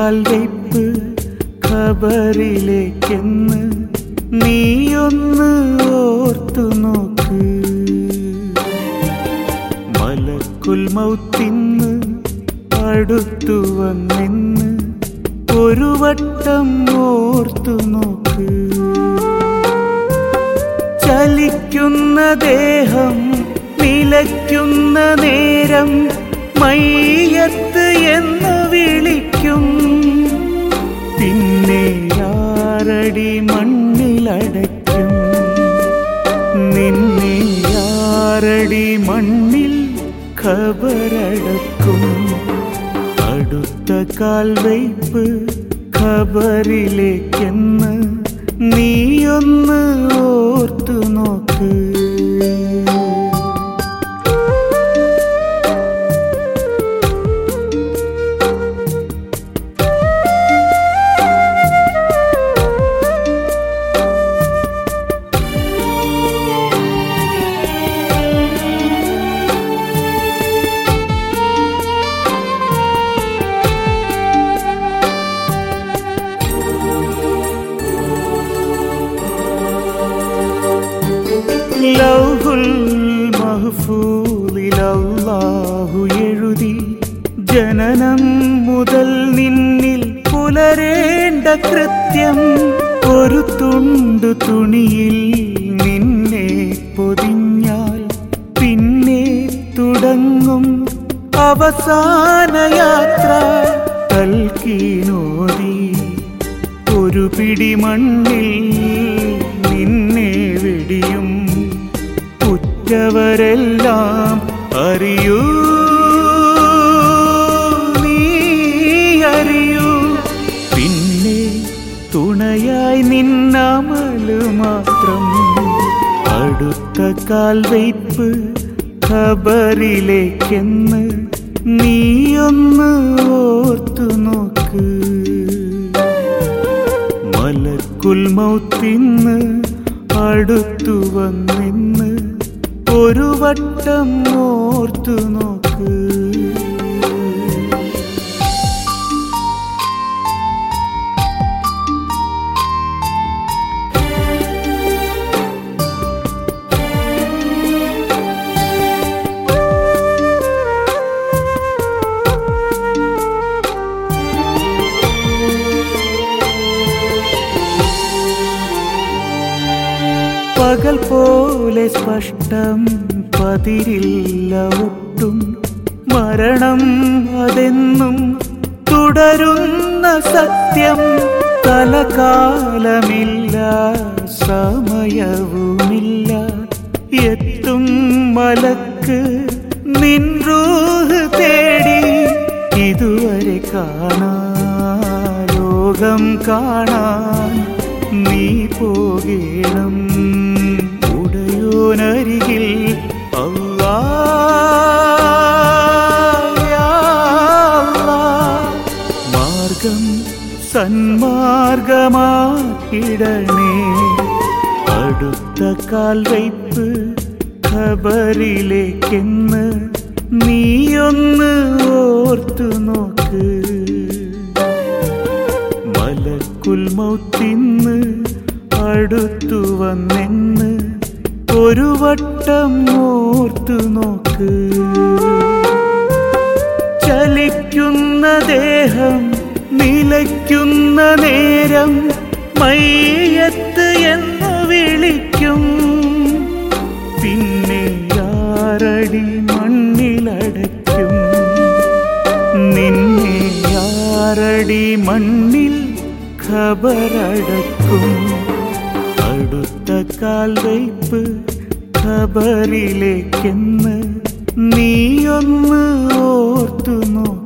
കാൽവയ്പ് ഖബറിലേക്കെന്ന് നീയൊന്ന് ഓർത്തു നോക്ക് മലക്കുൽ മൗത്തിന്ന് അടുത്തു വന്നെന്ന് ഒരു വട്ടം ഓർത്തു നോക്ക് ചലിക്കുന്ന ദേഹം നിലയ്ക്കുന്ന നേരം മയ്യത്ത് എന്ന് വിളിക്കും പിന്നെ ആരടി മണ്ണിലടയ്ക്കും നിന്നെ ആരടി മണ്ണിൽ ഖബറടക്കും അടുത്ത കാൽവയ്പ് ഖബറിലേക്കെന്ന് നീയൊന്ന് ഓർത്തു നോക്ക് ലൗഹുൽ മഹ്ഫൂലിൽ അല്ലാഹു എഴുതി ജനനം മുതൽ നിന്നിൽ പുലരേണ്ട കൃത്യം ഒരു തുണ്ടു തുണിയിൽ നിന്നെ പൊതിഞ്ഞാൽ പിന്നെ തുടങ്ങും അവസാന യാത്ര കൽക്കീനോദി ഒരു പിടി മണ്ണിൽ നിന്നെ വെടിയും ഉറ്റവരെല്ലാം അറിയൂ നീ അറിയൂ പിന്നെ തുണയായി നിന്നമല് മാത്രം അടുത്ത കാൽവയ്പ് ഖബറിലേക്കെന്ന് നീയൊന്ന് ഓർത്തു നോക്ക് മലക്കുൽ മൗത്തിന്ന് അടുത്തു വന്നെന്ന് ഒരു വട്ടം ഓർത്തു നോക്ക് പകൽ പോലെ സ്പഷ്ടം പതിരില്ല ഒട്ടും മരണം അതെന്നും തുടരുന്ന സത്യം കലകാലമില്ല സമയവുമില്ല എത്തും മലക്ക് നിൻറൂഹ് തേടി ഇതുവരെ കാണാ ലോകം കാണാൻ നീ പോകേണം ഉടയോനരികിൽ അല്ലാ യാ അല്ലാ. മാർഗം സന്മാർഗമാക്കിടണേ അടുത്ത കാൽവയ്പ് ഖബറിലേക്കെന്ന് നീയൊന്ന് ഓർത്തു നോക്ക് മലക്കുൽ മൗത്തിന്ന് അടുത്തു വന്നെന്ന് ഒരു വട്ടം ഓർത്തു നോക്ക് ചലിക്കുന്ന ദേഹം നിലയ്ക്കുന്ന നേരം മയ്യത്ത് എന്ന് വിളിക്കും പിന്നെ യാരടി മണ്ണിലടയ്ക്കും നിന്നെ യാരടി മണ്ണിൽ ഖബറടക്കും അടുത്ത കാൽവയ്പ് ഖബറിലേക്കെന്ന് നീയൊന്ന് ഓർത്തു നോക്ക്